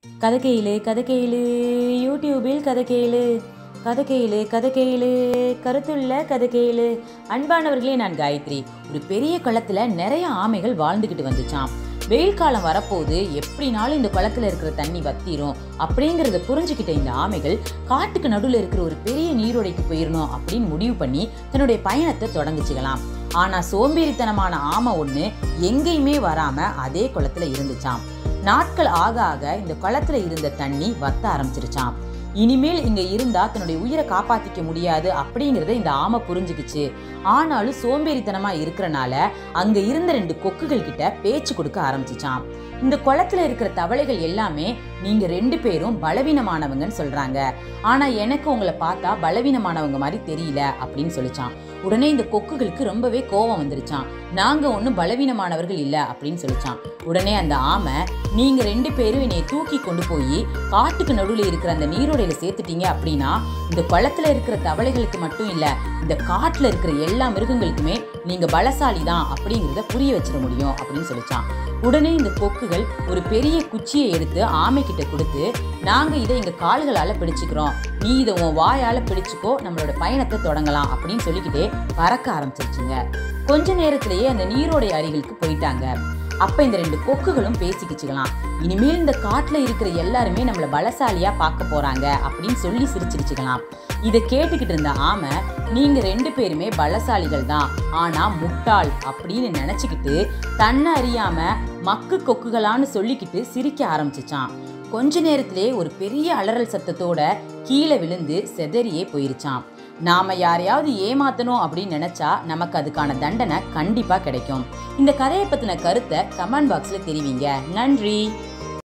கதை கேளு கதை கேளு யூடியூபில் கதை கேளு கதை கேளு கதை கேளு கருத்துள்ள கதை கேளு அன்பானவர்களே நான் காயத்ரி ஒரு பெரிய குளத்துல நிறைய ஆமைகள் வாழ்ந்துக்கிட்டு வந்துச்சாம் வெயில் காலம் வரப்போது எப்படினாலும் இந்த குளத்துல இருக்கிற தண்ணி வத்திரும் அப்படிங்கிறத புரிஞ்சுக்கிட்ட இந்த ஆமைகள் காட்டுக்கு நடுவில் இருக்கிற ஒரு பெரிய நீரோடைக்கு போயிடணும் அப்படின்னு முடிவு பண்ணி தன்னுடைய பயணத்தை தொடங்குச்சுக்கலாம் ஆனா சோம்பேறித்தனமான ஆமை ஒண்ணு எங்கேயுமே வராம அதே குளத்துல இருந்துச்சாம் நாட்கள் ஆக ஆக இந்த குளத்துல இருந்த தண்ணி வத்த ஆரம்பிச்சிருச்சாம் இனிமேல் இங்க இருந்தா தன்னுடைய உயிரை காப்பாத்திக்க முடியாது அப்படிங்கறத இந்த ஆமை புரிஞ்சுக்கிச்சு ஆனாலும் சோம்பேறித்தனமா இருக்கிறனால அங்க இருந்த ரெண்டு கொக்குகள் கிட்ட பேச்சு கொடுக்க ஆரம்பிச்சுச்சாம் இந்த குளத்துல இருக்கிற தவளைகள் எல்லாமே நீங்க ரெண்டு பேரும் பலவீனமானவங்கன்னு சொல்றாங்க ஆனா எனக்கு உங்களை பார்த்தா பலவீனமானவங்க மாதிரி தெரியல அப்படின்னு சொல்லிச்சான் உடனே இந்த கொக்குகளுக்கு ரொம்பவே கோபம் வந்துருச்சான் நாங்க ஒன்றும் பலவீனமானவர்கள் இல்ல அப்படின்னு சொல்லிச்சான் உடனே அந்த ஆமை நீங்க ரெண்டு பேரும் என்னை தூக்கி கொண்டு போய் காட்டுக்கு நடுவில் இருக்கிற அந்த நீரோடையில சேர்த்துட்டீங்க அப்படின்னா இந்த குளத்துல இருக்கிற தவளைகளுக்கு மட்டும் இல்ல இந்த காட்டுல இருக்கிற எல்லா மிருகங்களுக்குமே நீங்க பலசாலி தான் அப்படிங்கிறத புரிய வச்சிட முடியும் அப்படின்னு சொல்லிச்சான் உடனே இந்த கொக்குகள் ஒரு பெரிய குச்சியை எடுத்து ஆமை கிட்ட கொடுத்து நாங்க இதை எங்க கால்களால பிடிச்சுக்கிறோம் நீ இதை உன் வாயால பிடிச்சுக்கோ நம்மளோட பயணத்தை தொடங்கலாம் அப்படின்னு சொல்லிக்கிட்டே பறக்க ஆரம்பிச்சிருச்சுங்க கொஞ்ச நேரத்திலேயே அந்த நீரோடை அருகிலுக்கு போயிட்டாங்க அப்ப இந்த ரெண்டு கொக்குகளும் பேசிக்கிச்சுக்கலாம் இனிமேல் இந்த காட்டுல இருக்கிற எல்லாருமே நம்மள பலசாலியா பார்க்க போறாங்க அப்படின்னு சொல்லி சிரிச்சிருச்சுக்கலாம் இதை கேட்டுக்கிட்டு இருந்த ஆமை நீங்க ரெண்டு பேருமே பலசாலிகள் தான் ஆனா முட்டாள் அப்படின்னு நினைச்சுக்கிட்டு தன்னை அறியாம மக்கு கொக்குகளான்னு சொல்லிக்கிட்டு சிரிக்க ஆரம்பிச்சுச்சான் கொஞ்ச நேரத்திலே ஒரு பெரிய அலறல் சத்தத்தோட கீழே விழுந்து செதறியே போயிருச்சான் நாம யாரையாவது ஏமாத்தணும் அப்படின்னு நினைச்சா நமக்கு அதுக்கான தண்டனை கண்டிப்பா கிடைக்கும் இந்த கதையை பத்தின கருத்தை கமெண்ட் பாக்ஸ்ல தெரிவிங்க நன்றி